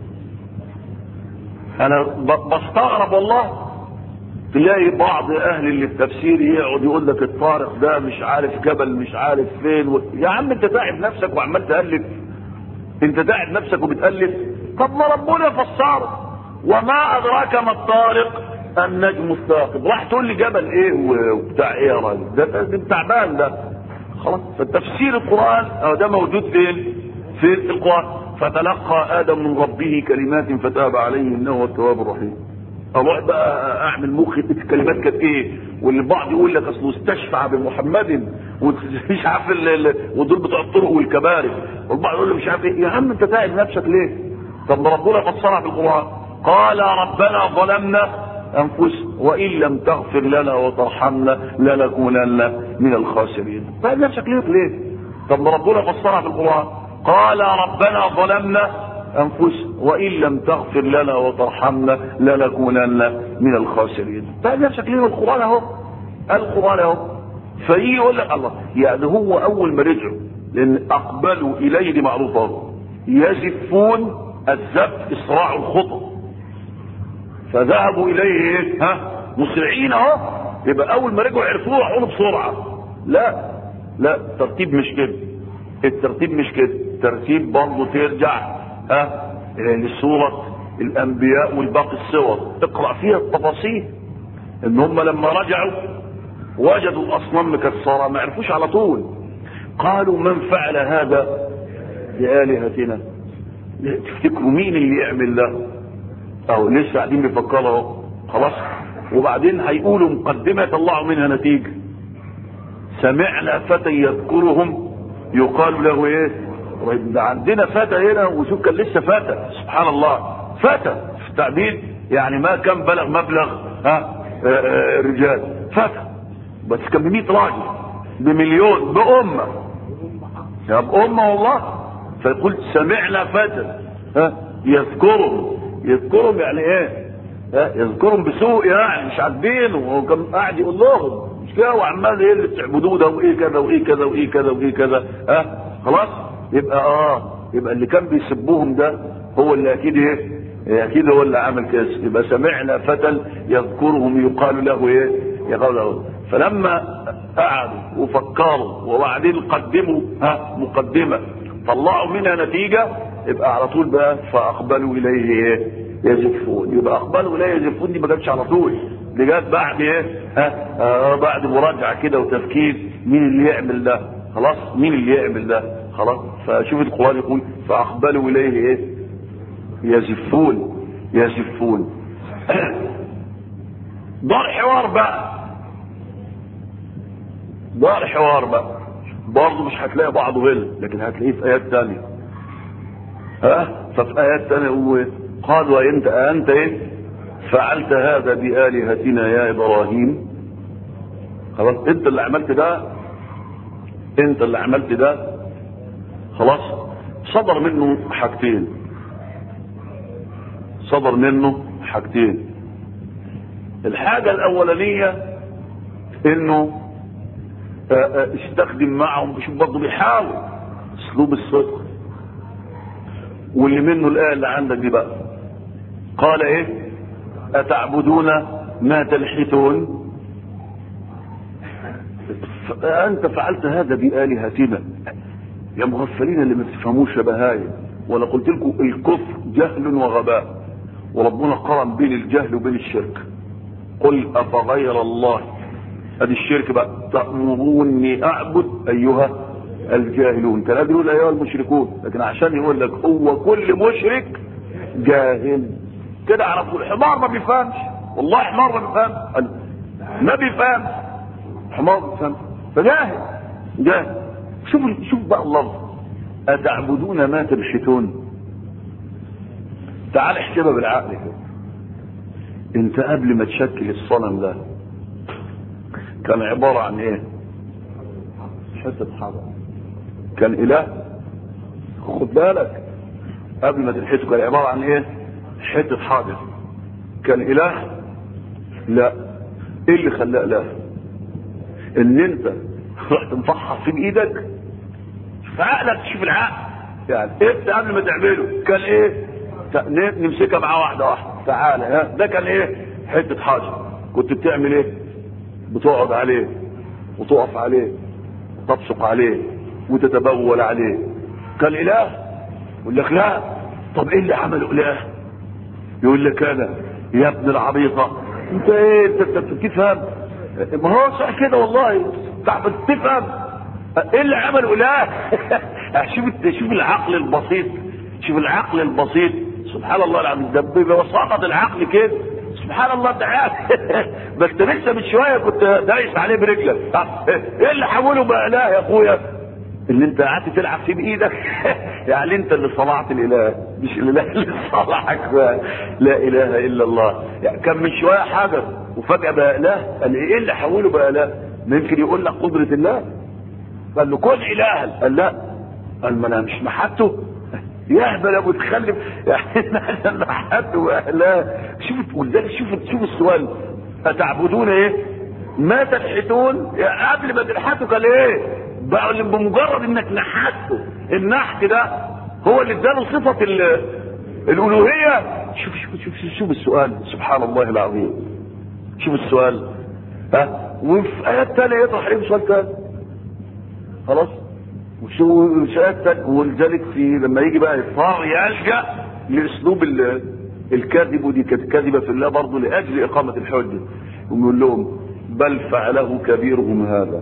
أنا بستغرب والله تلاقي بعض أهل اللي التفسير يقعد يقول لك الطارق ده مش عارف جبل مش عارف فين و... يا عم أنت تعب نفسك وعمال تألف انت قاعد نفسك وبتألف طب ما ربنا فسره وما ادراك ما الطارق النجم الثاقب راح تقول لي جبل ايه وبتاع ايه يا راجل ده ده تعبان ده خلاص فتفسير القران اه ده موجود فين في القران فتلقى ادم من ربه كلمات فتاب عليه انه هو التواب الرحيم اروح بقى اعمل مخي الكلمات كانت ايه واللي البعض يقول لك اصله استشفع بمحمد ومش عارف ودول بتوع الطرق والكباري والبعض يقول له مش عارف ايه يا عم انت تعب نفسك ليه؟ طب ما ربنا فسرها في القران قال ربنا ظلمنا انفسنا وان لم تغفر لنا وترحمنا لنكونن من الخاسرين تعب نفسك ليه ليه؟ طب ما ربنا فسرها في القران قال ربنا ظلمنا انفسنا وان لم تغفر لنا وترحمنا لنكونن من الخاسرين تعب نفسك ليه القران اهو القران اهو فيجي يقول لك الله يعني هو اول ما رجعوا لان اقبلوا اليه دي معروفه يزفون الزف اسراع الخطى فذهبوا اليه ايه ها مسرعين اهو يبقى اول ما رجعوا عرفوه راحوا بسرعه لا لا الترتيب مش كده الترتيب مش كده الترتيب برضه ترجع ها لسورة الانبياء والباقي السور اقرأ فيها التفاصيل ان هم لما رجعوا وجدوا الاصنام مكسرة ما عرفوش على طول قالوا من فعل هذا بآلهتنا تفتكروا مين اللي يعمل ده اهو لسه قاعدين بيفكروا اهو خلاص وبعدين هيقولوا مقدمة يطلعوا منها نتيجة سمعنا فتى يذكرهم يقال له ايه ده عندنا فتى هنا وشوف كان لسه فتى سبحان الله فتى في التعبير يعني ما كان بلغ مبلغ ها رجال فتى بس كان ب 100 راجل بمليون بأمة يا بأمة والله فيقول سمعنا فتى ها يذكرهم يذكرهم يعني ايه ها يذكرهم بسوء يعني مش عاجبينه هو كان قاعد يقول لهم مش كده وعمال ايه اللي بتعبدوه ده وايه كذا وايه كذا وايه كذا وايه كذا ها خلاص يبقى اه يبقى اللي كان بيسبوهم ده هو اللي اكيد ايه اكيد هو اللي عمل كده يبقى سمعنا فتى يذكرهم يقال له ايه يقال له فلما قعدوا وفكروا وبعدين قدموا ها مقدمه طلعوا منها نتيجه يبقى على طول بقى فاقبلوا اليه ايه يزفون يبقى اقبلوا اليه يزفون دي ما جاتش على طول دي جت بعد ايه ها آه بعد مراجعه كده وتفكير مين اللي يعمل ده خلاص مين اللي يعمل ده خلاص فشوف القران يقول فاقبلوا اليه ايه يزفون يزفون دار حوار بقى دار حوار بقى برضه مش هتلاقي بعضه غل لكن هتلاقيه في ايات تانية ها ففي ايات تانية يقولوا ايه قالوا انت انت ايه فعلت هذا بآلهتنا يا ابراهيم خلاص انت اللي عملت ده انت اللي عملت ده خلاص صدر منه حاجتين صدر منه حاجتين الحاجة الأولانية إنه استخدم معهم شوف برضه بيحاول أسلوب الصدق واللي منه الآية اللي عندك دي بقى قال إيه أتعبدون ما تلحتون أنت فعلت هذا بآلهتنا يا مغفلين اللي ما تفهموش يا بهايم ولا قلت لكم الكفر جهل وغباء وربنا قرن بين الجهل وبين الشرك قل افغير الله ادي الشرك بقى تأمروني اعبد ايها الجاهلون كان يقول ايها المشركون لكن عشان يقول لك هو كل مشرك جاهل كده عرفوا الحمار ما بيفهمش والله حمار ما بيفهمش ما بيفهمش حمار ما بيفهمش فجاهل جاهل شوف شوف بقى اللفظ اتعبدون ما تنحتون تعال احسبها بالعقل كده انت قبل ما تشكل الصنم ده كان عبارة عن ايه حتة حجر كان اله خد بالك قبل ما تنحته كان عبارة عن ايه حتة حجر كان اله لا ايه اللي خلاه اله ان انت رحت مفحص في بايدك في عقلك تشوف العقل يعني انت قبل ما تعمله كان ايه نمسكها معاه واحده واحده تعالى ها ده كان ايه حته حجر كنت بتعمل ايه بتقعد عليه وتقف عليه تبصق عليه وتتبول عليه كان اله يقول لك لا طب ايه اللي عمله اله يقول لك انا يا ابن العبيطه انت ايه انت بتفهم ما هو صح كده والله تعب تفهم ايه اللي عمله اله شوف شوف العقل البسيط شوف العقل البسيط سبحان الله العظيم ده ببساطة العقل كده سبحان الله تعالى بس لسه من شوية كنت دايس عليه برجلك طب ايه اللي حوله بقى لا يا اخويا اللي انت قعدت تلعب فيه بايدك يعني انت اللي صنعت الاله مش الاله اللي صنعك لا اله الا الله يعني كان من شويه حجر وفجاه بقى اله قال ايه اللي حوله بقى اله ممكن يقول لك قدره الله قال له كن اله قال لا قال ما انا مش محته يهبل ابو تخلف يعني احنا محته واهلاه شوف ولذلك شوف شوف السؤال اتعبدون ايه ما تنحتون يعني قبل ما تنحتوا قال ايه بقى بمجرد انك نحته النحت ده هو اللي اداله صفه الالوهيه شوف شوف شوف شوف, شوف السؤال سبحان الله العظيم شوف السؤال ها وفي ايات تانية يطرح عليهم سؤال تاني خلاص وشو سيادتك ولذلك في لما يجي بقى يضطر يلجا لاسلوب ال- الكذب ودي كانت كذبه في الله برضه لاجل اقامه الحجه ويقول لهم بل فعله كبيرهم هذا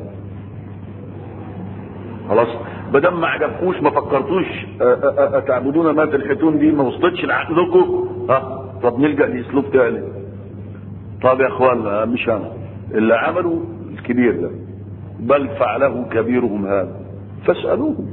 خلاص بدل ما عجبكوش ما فكرتوش أ- أ- أ- تعبدون ما تنحتون دي ما وصلتش لعقلكم ها طب نلجا لاسلوب تاني طب يا اخوان مش انا اللي عملوا الكبير ده بل فعله كبيرهم هذا فاسالوهم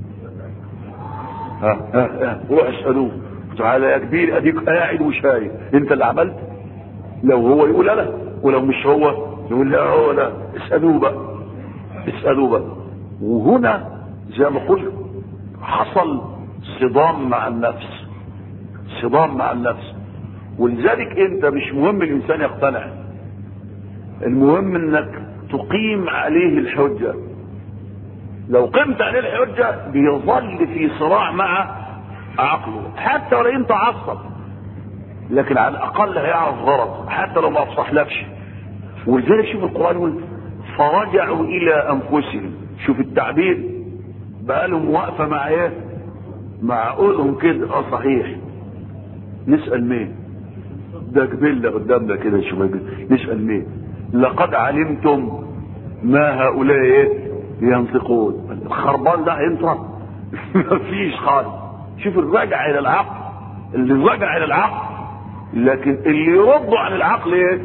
ها ها ها روح اسالوه تعالى يا كبير اديك قاعد وشايف انت اللي عملت لو هو يقول انا ولو مش هو يقول لا هو لا اسالوه بقى اسالوه بقى وهنا زي ما قلت حصل صدام مع النفس صدام مع النفس ولذلك انت مش مهم الانسان يقتنع المهم انك تقيم عليه الحجة لو قمت عليه الحجة بيظل في صراع مع عقله حتى ولو انت عصب لكن على الاقل هيعرف غلط حتى لو ما افصحلكش ولذلك شوف القرآن يقول فرجعوا الى انفسهم شوف التعبير بقى لهم واقفة مع ايه مع قولهم كده اه صحيح نسأل مين ده جبلة قدامنا كده شو نسأل مين لقد علمتم ما هؤلاء ايه ينطقون الخربان ده هينطق مفيش خالص شوف الرجع الى العقل اللي رجع الى العقل لكن اللي يردوا عن العقل ايه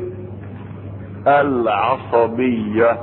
العصبية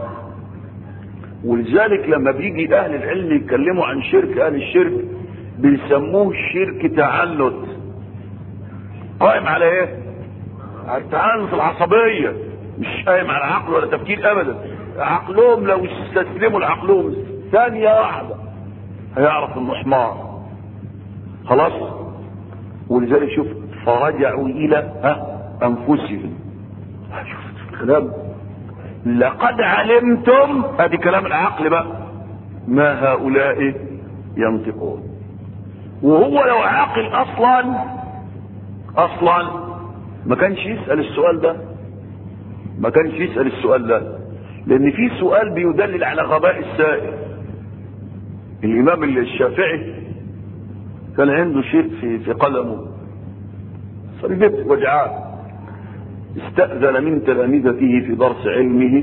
ولذلك لما بيجي اهل العلم يتكلموا عن شرك اهل الشرك بيسموه شرك تعنت قائم على ايه على التعنت العصبية مش قائم على عقل ولا تفكير ابدا عقلهم لو استسلموا لعقلهم ثانية واحدة هيعرف انه حمار خلاص ولذلك شوف فرجعوا الى ها انفسهم شوف الكلام لقد علمتم ادي كلام العقل بقى ما هؤلاء ينطقون وهو لو عاقل اصلا اصلا ما كانش يسأل السؤال ده ما كانش يسأل السؤال ده لان في سؤال بيدلل على غباء السائل الامام الشافعي كان عنده شيء في في قلمه فرجت وجعان استأذن من تلامذته في درس علمه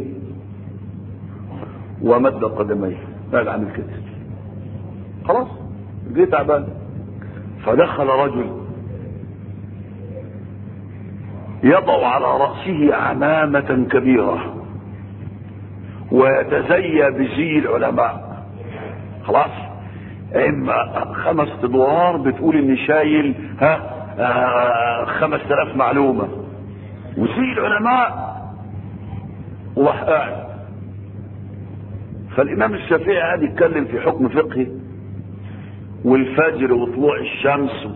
ومد قدميه قال عامل كده خلاص جه تعبان فدخل رجل يضع على رأسه عمامة كبيرة ويتزيى بزي العلماء خلاص اما خمس ادوار بتقول اني شايل ها آه خمس تلاف معلومة وزي العلماء وراح قاعد فالامام الشافعي قاعد يتكلم في حكم فقهي والفجر وطلوع الشمس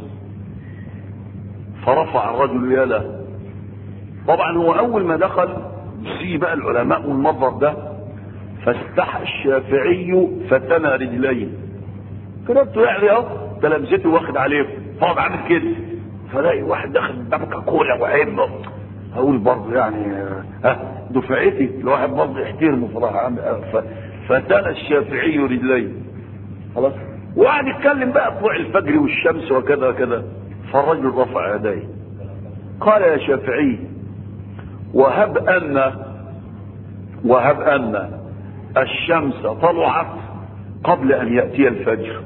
فرفع الرجل يده طبعا هو اول ما دخل زي بقى العلماء والمنظر ده فاستحى الشافعي فتنى رجليه كتبته يعني اهو تلامذته واخد عليه فقعد عامل كده فلاقي واحد داخل بابكا كولا وعينه هقول برضه يعني ها دفعتي الواحد برضه يحترمه صراحه فتنى الشافعي رجليه خلاص وقعد يتكلم بقى طلوع الفجر والشمس وكذا وكذا فالرجل رفع يديه قال يا شافعي وهب ان وهب ان الشمس طلعت قبل ان ياتي الفجر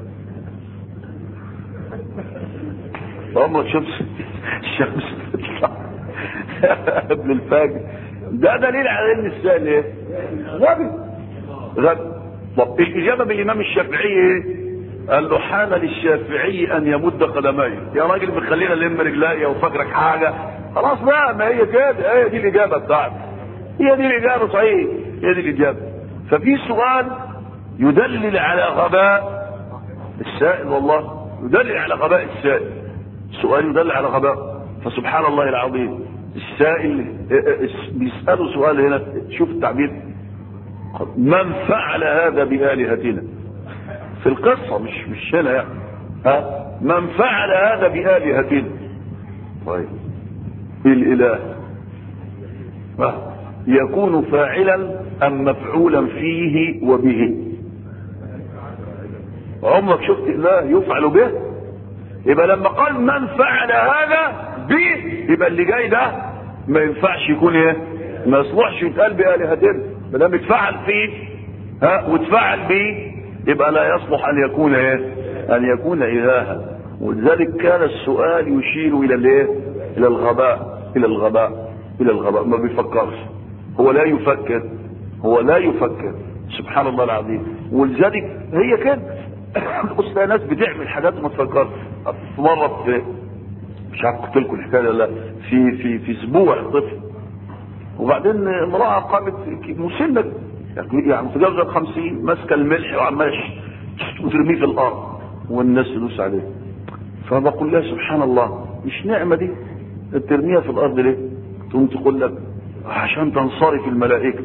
فهم الشمس الشمس تطلع قبل الفجر ده دليل على ان السائل ايه غبي غبي طب الاجابه بالامام الشافعي ايه قال له حان للشافعي ان يمد قدميه يا راجل بتخلينا نلم رجليا وفاكرك حاجه خلاص بقى ما هي كده هي دي الاجابه بتاعتك هي دي الاجابه صحيح هي دي الاجابه ففي سؤال يدلل على غباء السائل والله يدلل على غباء السائل سؤال يدل على غباء فسبحان الله العظيم السائل بيسأله سؤال هنا شوف التعبير من فعل هذا بآلهتنا في القصة مش مش هنا يعني ها من فعل هذا بآلهتنا طيب الإله ها يكون فاعلا أم مفعولا فيه وبه عمرك شفت اله يفعل به يبقى لما قال من فعل هذا به يبقى اللي جاي ده ما ينفعش يكون ايه ما يصلحش يتقال بآلهتنا ما دام اتفعل فيه ها واتفعل به يبقى لا يصلح ان يكون ايه ان يكون الها ولذلك كان السؤال يشير الى الايه الى الغباء الى الغباء الى الغباء ما بيفكرش هو لا يفكر هو لا يفكر سبحان الله العظيم ولذلك هي كده بص ناس بتعمل حاجات ما تفكرش في مره في مش عارف قلت لكم الحكايه ولا لا في في في اسبوع طفل وبعدين امراه قامت مسنه يعني متجاوزه ال 50 ماسكه الملح وعماله وترميه في الارض والناس تدوس عليه فبقول لها سبحان الله مش نعمه دي ترميها في الارض ليه؟ تقوم تقول لك عشان تنصرف الملائكه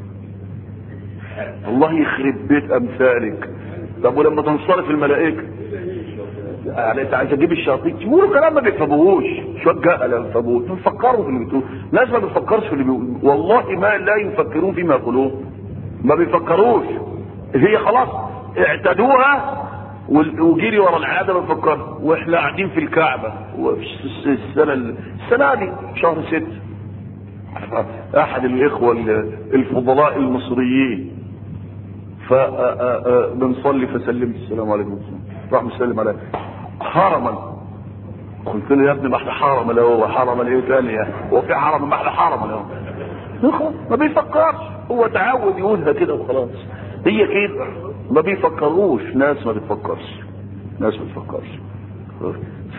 الله يخرب بيت امثالك طب ولما تنصرف الملائكه يعني انت عايز تجيب الشياطين تقولوا كلام ما بيفهموهوش شويه جهله ما بيفهموش بيفكروا في اللي بتقول ناس ما بتفكرش في اللي بيقول والله ما لا يفكرون فيما يقولون ما بيفكروش هي خلاص اعتدوها وجري ورا العاده ما بيفكروا واحنا قاعدين في الكعبه وفي السنه السنه دي شهر ست احد الاخوه الفضلاء المصريين فبنصلي فسلمت السلام عليكم راح مسلم عليه حرما قلت له يا ابني ما احنا حرم له هو حرم ايه تاني يعني هو في حرم ما احنا حرم له ما بيفكرش هو تعود يقولها كده وخلاص هي كده ما بيفكروش ناس ما بتفكرش ناس ما بتفكرش ف...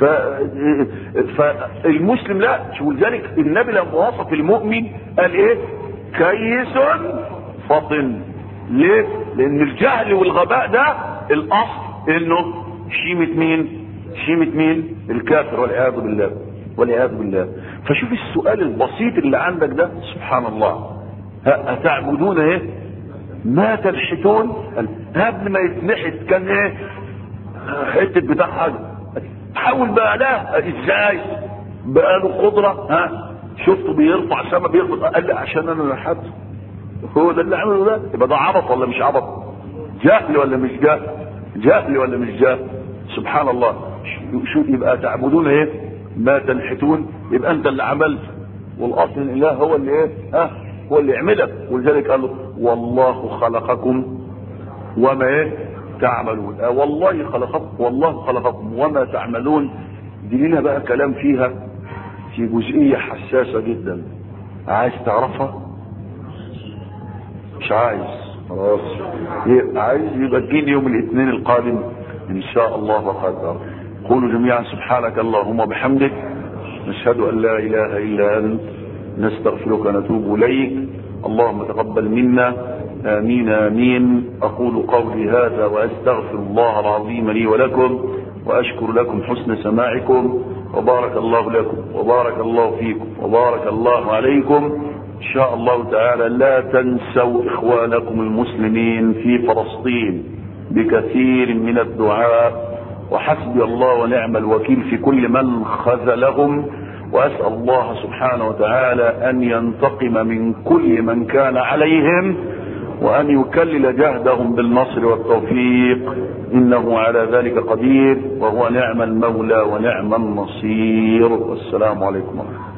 فالمسلم لا ولذلك النبي لما وصف المؤمن قال ايه كيس فطن ليه لان الجهل والغباء ده الاصل انه شيمة مين شيمة مين الكافر والعياذ بالله والعياذ بالله فشوف السؤال البسيط اللي عندك ده سبحان الله أتعبدون ايه ما تنحتون قبل ما يتنحت كان ايه حتة بتاع حاجة حاول بقى لا ازاي بقى له قدرة ها شفته بيرفع سما بيرفع قال لي عشان انا نحته هو ده اللي عمله ده يبقى ده عبط ولا مش عبط جهل ولا مش جهل جهل ولا مش جهل سبحان الله شو يبقى تعبدون ايه ما تنحتون يبقى انت اللي عملت والاصل الاله هو اللي ايه ها هو اللي يعملك ولذلك قال له والله خلقكم وما ايه تعملون آه والله خلقكم والله خلقكم وما تعملون دي لنا بقى كلام فيها في جزئية حساسة جدا عايز تعرفها مش عايز خلاص يبقى عايز يبقى تجيني يوم الاثنين القادم ان شاء الله وقدر قولوا جميعا سبحانك اللهم وبحمدك نشهد ان لا اله الا انت نستغفرك ونتوب اليك اللهم تقبل منا امين امين اقول قولي هذا واستغفر الله العظيم لي ولكم واشكر لكم حسن سماعكم وبارك الله لكم وبارك الله فيكم وبارك الله عليكم ان شاء الله تعالى لا تنسوا اخوانكم المسلمين في فلسطين بكثير من الدعاء وحسبي الله ونعم الوكيل في كل من خذلهم واسال الله سبحانه وتعالى ان ينتقم من كل من كان عليهم وان يكلل جهدهم بالنصر والتوفيق انه على ذلك قدير وهو نعم المولى ونعم النصير والسلام عليكم ورحمه الله